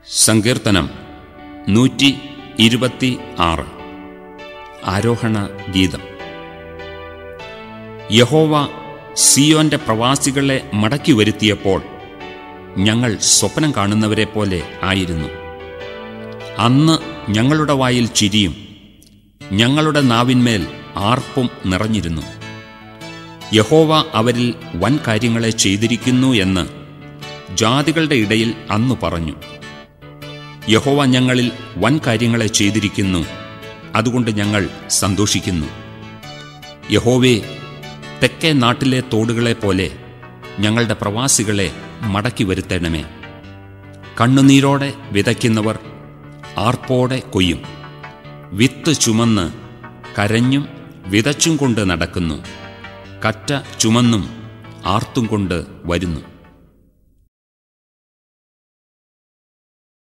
സങ്കീർത്തനം നൂറ്റി ഇരുപത്തി ആറ് ആരോഹണ ഗീതം യഹോവ സിയോന്റെ പ്രവാസികളെ മടക്കി വരുത്തിയപ്പോൾ ഞങ്ങൾ സ്വപ്നം കാണുന്നവരെ പോലെ ആയിരുന്നു അന്ന് ഞങ്ങളുടെ വായിൽ ചിരിയും ഞങ്ങളുടെ നാവിന്മേൽ ആർപ്പും നിറഞ്ഞിരുന്നു യഹോവ അവരിൽ വൻ കാര്യങ്ങളെ ചെയ്തിരിക്കുന്നു എന്ന് ജാതികളുടെ ഇടയിൽ അന്നു പറഞ്ഞു യഹോവ ഞങ്ങളിൽ വൻ കാര്യങ്ങളെ ചെയ്തിരിക്കുന്നു അതുകൊണ്ട് ഞങ്ങൾ സന്തോഷിക്കുന്നു യഹോവേ തെക്കേ നാട്ടിലെ തോടുകളെ പോലെ ഞങ്ങളുടെ പ്രവാസികളെ മടക്കി വരുത്തണമേ കണ്ണുനീരോടെ വിതയ്ക്കുന്നവർ ആർപ്പോടെ കൊയ്യും വിത്ത് ചുമന്ന് കരഞ്ഞും വിതച്ചും കൊണ്ട് നടക്കുന്നു കറ്റ ചുമന്നും ആർത്തും കൊണ്ട് വരുന്നു